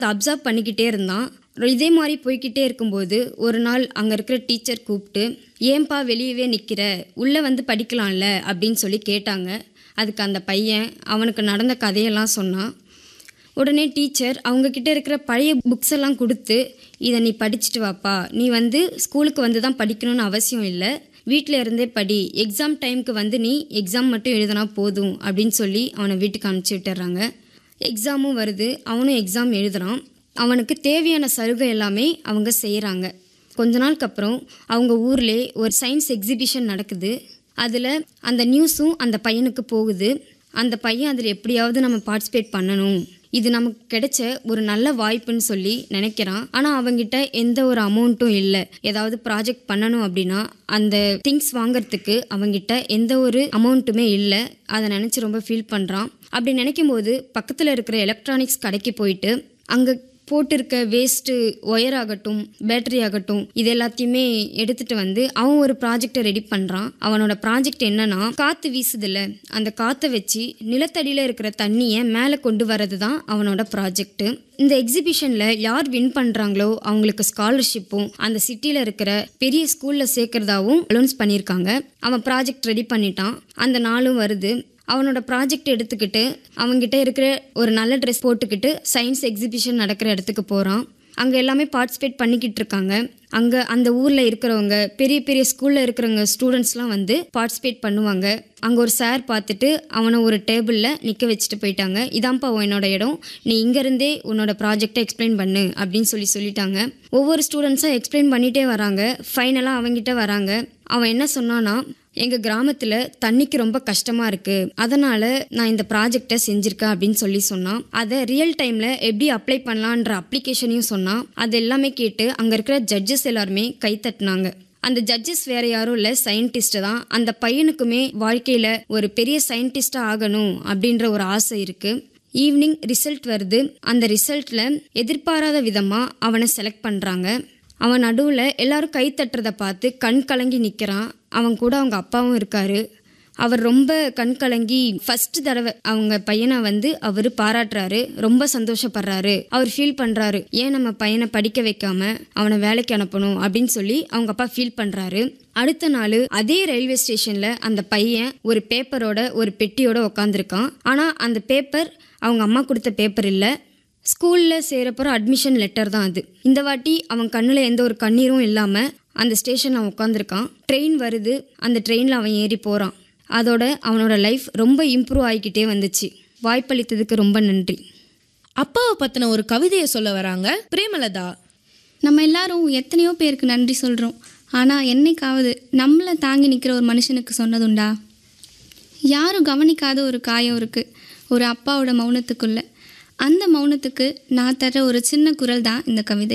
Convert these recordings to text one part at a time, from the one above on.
observe பண்ணிக்கிட்டே இருந்தான் இதே மாதிரி போய்க்கிட்டே இருக்கும்போது ஒரு நாள் அங்கே இருக்கிற டீச்சர் கூப்பிட்டு ஏன்பா வெளியவே நிற்கிற உள்ளே வந்து படிக்கலாம்ல அப்படின்னு சொல்லி கேட்டாங்க அதுக்கு அந்த பையன் அவனுக்கு நடந்த கதையெல்லாம் சொன்னான் உடனே டீச்சர் அவங்கக்கிட்ட இருக்கிற பழைய புக்ஸ் எல்லாம் கொடுத்து இதை நீ படிச்சுட்டு வாப்பா நீ வந்து ஸ்கூலுக்கு வந்து தான் படிக்கணும்னு அவசியம் இல்லை வீட்டில் இருந்தே படி எக்ஸாம் டைமுக்கு வந்து நீ எக்ஸாம் மட்டும் எழுதினா போதும் அப்படின்னு சொல்லி அவனை வீட்டுக்கு அனுப்பிச்சி விட்டுறாங்க எக்ஸாமும் வருது அவனும் எக்ஸாம் எழுதுறான் அவனுக்கு தேவையான சலுகை எல்லாமே அவங்க செய்கிறாங்க கொஞ்ச நாளுக்கு அப்புறம் அவங்க ஊர்லே ஒரு சயின்ஸ் எக்ஸிபிஷன் நடக்குது அதில் அந்த நியூஸும் அந்த பையனுக்கு போகுது அந்த பையன் அதில் எப்படியாவது நம்ம பார்ட்டிசிபேட் பண்ணணும் இது நமக்கு கிடைச்ச ஒரு நல்ல வாய்ப்புன்னு சொல்லி நினைக்கிறான் ஆனால் அவங்கிட்ட எந்த ஒரு அமௌண்ட்டும் இல்லை ஏதாவது ப்ராஜெக்ட் பண்ணணும் அப்படின்னா அந்த திங்ஸ் வாங்குறதுக்கு அவங்கிட்ட எந்த ஒரு அமௌண்ட்டுமே இல்லை அதை நினச்சி ரொம்ப ஃபீல் பண்ணுறான் அப்படி நினைக்கும் போது பக்கத்தில் இருக்கிற எலக்ட்ரானிக்ஸ் கடைக்கு போயிட்டு அங்கே போட்டிருக்க வேஸ்ட்டு ஒயர் ஆகட்டும் பேட்டரி ஆகட்டும் இது எல்லாத்தையுமே எடுத்துட்டு வந்து அவன் ஒரு ப்ராஜெக்டை ரெடி பண்ணுறான் அவனோட ப்ராஜெக்ட் என்னன்னா காற்று வீசுதில்ல அந்த காற்றை வச்சு நிலத்தடியில் இருக்கிற தண்ணியை மேலே கொண்டு வரது தான் அவனோட ப்ராஜெக்ட்டு இந்த எக்ஸிபிஷனில் யார் வின் பண்ணுறாங்களோ அவங்களுக்கு ஸ்காலர்ஷிப்பும் அந்த சிட்டியில் இருக்கிற பெரிய ஸ்கூலில் சேர்க்கறதாவும் அலௌன்ஸ் பண்ணியிருக்காங்க அவன் ப்ராஜெக்ட் ரெடி பண்ணிட்டான் அந்த நாளும் வருது அவனோட ப்ராஜெக்ட் எடுத்துக்கிட்டு அவங்ககிட்ட இருக்கிற ஒரு நல்ல ட்ரெஸ் போட்டுக்கிட்டு சயின்ஸ் எக்ஸிபிஷன் நடக்கிற இடத்துக்கு போகிறான் அங்கே எல்லாமே பார்ட்டிசிபேட் பண்ணிக்கிட்டு இருக்காங்க அங்கே அந்த ஊரில் இருக்கிறவங்க பெரிய பெரிய ஸ்கூலில் இருக்கிறவங்க ஸ்டூடெண்ட்ஸ்லாம் வந்து பார்ட்டிசிபேட் பண்ணுவாங்க அங்கே ஒரு சார் பார்த்துட்டு அவனை ஒரு டேபிளில் நிற்க வச்சுட்டு போயிட்டாங்க இதான்ப்பா என்னோட இடம் நீ இங்கேருந்தே உன்னோட ப்ராஜெக்டை எக்ஸ்பிளைன் பண்ணு அப்படின்னு சொல்லி சொல்லிட்டாங்க ஒவ்வொரு ஸ்டூடெண்ட்ஸாக எக்ஸ்பிளைன் பண்ணிகிட்டே வராங்க ஃபைனலாக அவங்ககிட்ட வராங்க அவன் என்ன சொன்னான்னா எங்கள் கிராமத்தில் தண்ணிக்கு ரொம்ப கஷ்டமாக இருக்குது அதனால் நான் இந்த ப்ராஜெக்டை செஞ்சுருக்கேன் அப்படின்னு சொல்லி சொன்னான் அதை ரியல் டைமில் எப்படி அப்ளை பண்ணலான்ற அப்ளிகேஷனையும் சொன்னான் அது எல்லாமே கேட்டு அங்கே இருக்கிற ஜட்ஜஸ் எல்லாருமே கை தட்டினாங்க அந்த ஜட்ஜஸ் வேற யாரும் இல்லை சயின்டிஸ்ட் தான் அந்த பையனுக்குமே வாழ்க்கையில் ஒரு பெரிய சயின்டிஸ்டாக ஆகணும் அப்படின்ற ஒரு ஆசை இருக்குது ஈவினிங் ரிசல்ட் வருது அந்த ரிசல்ட்டில் எதிர்பாராத விதமாக அவனை செலக்ட் பண்ணுறாங்க அவன் நடுவில் எல்லாரும் கை தட்டுறதை பார்த்து கண் கலங்கி நிற்கிறான் அவன் கூட அவங்க அப்பாவும் இருக்காரு அவர் ரொம்ப கண் கலங்கி ஃபர்ஸ்ட் தடவை அவங்க பையனை வந்து அவர் பாராட்டுறாரு ரொம்ப சந்தோஷப்படுறாரு அவர் ஃபீல் பண்ணுறாரு ஏன் நம்ம பையனை படிக்க வைக்காம அவனை வேலைக்கு அனுப்பணும் அப்படின்னு சொல்லி அவங்க அப்பா ஃபீல் பண்ணுறாரு அடுத்த நாள் அதே ரயில்வே ஸ்டேஷனில் அந்த பையன் ஒரு பேப்பரோட ஒரு பெட்டியோட உட்காந்துருக்கான் ஆனால் அந்த பேப்பர் அவங்க அம்மா கொடுத்த பேப்பர் இல்லை ஸ்கூலில் சேரப்போகிற அட்மிஷன் லெட்டர் தான் அது இந்த வாட்டி அவன் கண்ணில் எந்த ஒரு கண்ணீரும் இல்லாமல் அந்த ஸ்டேஷனில் அவன் உட்காந்துருக்கான் ட்ரெயின் வருது அந்த ட்ரெயினில் அவன் ஏறி போகிறான் அதோட அவனோட லைஃப் ரொம்ப இம்ப்ரூவ் ஆகிக்கிட்டே வந்துச்சு வாய்ப்பளித்ததுக்கு ரொம்ப நன்றி அப்பாவை பத்தின ஒரு கவிதையை சொல்ல வராங்க பிரேமலதா நம்ம எல்லாரும் எத்தனையோ பேருக்கு நன்றி சொல்கிறோம் ஆனால் என்னைக்காவது நம்மளை தாங்கி நிற்கிற ஒரு மனுஷனுக்கு சொன்னதுண்டா யாரும் கவனிக்காத ஒரு காயம் இருக்குது ஒரு அப்பாவோட மௌனத்துக்குள்ள அந்த மௌனத்துக்கு நான் தர ஒரு சின்ன குரல் தான் இந்த கவிதை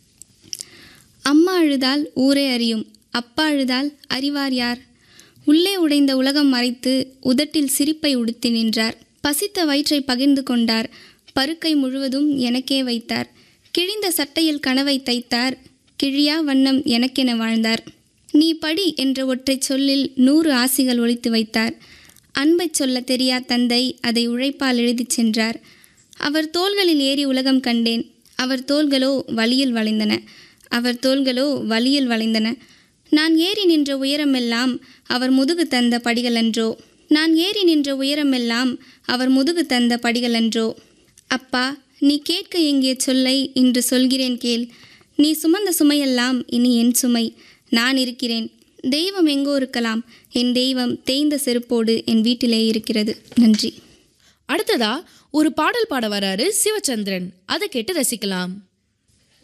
அம்மா அழுதால் ஊரே அறியும் அப்பா அழுதால் அறிவார் யார் உள்ளே உடைந்த உலகம் மறைத்து உதட்டில் சிரிப்பை உடுத்தி நின்றார் பசித்த வயிற்றை பகிர்ந்து கொண்டார் பருக்கை முழுவதும் எனக்கே வைத்தார் கிழிந்த சட்டையில் கனவை தைத்தார் கிழியா வண்ணம் எனக்கென வாழ்ந்தார் நீ படி என்ற ஒற்றைச் சொல்லில் நூறு ஆசிகள் ஒழித்து வைத்தார் அன்பைச் சொல்ல தெரியா தந்தை அதை உழைப்பால் எழுதிச் சென்றார் அவர் தோள்களில் ஏறி உலகம் கண்டேன் அவர் தோள்களோ வழியில் வளைந்தன அவர் தோள்களோ வழியில் வளைந்தன நான் ஏறி நின்ற உயரமெல்லாம் அவர் முதுகு தந்த படிகளன்றோ நான் ஏறி நின்ற உயரமெல்லாம் அவர் முதுகு தந்த படிகளன்றோ அப்பா நீ கேட்க எங்கே சொல்லை இன்று சொல்கிறேன் கேள் நீ சுமந்த சுமையெல்லாம் இனி என் சுமை நான் இருக்கிறேன் தெய்வம் எங்கோ இருக்கலாம் என் தெய்வம் தேய்ந்த செருப்போடு என் வீட்டிலே இருக்கிறது நன்றி அடுத்ததா ஒரு பாடல் பாட வராரு சிவச்சந்திரன் அதை கேட்டு ரசிக்கலாம்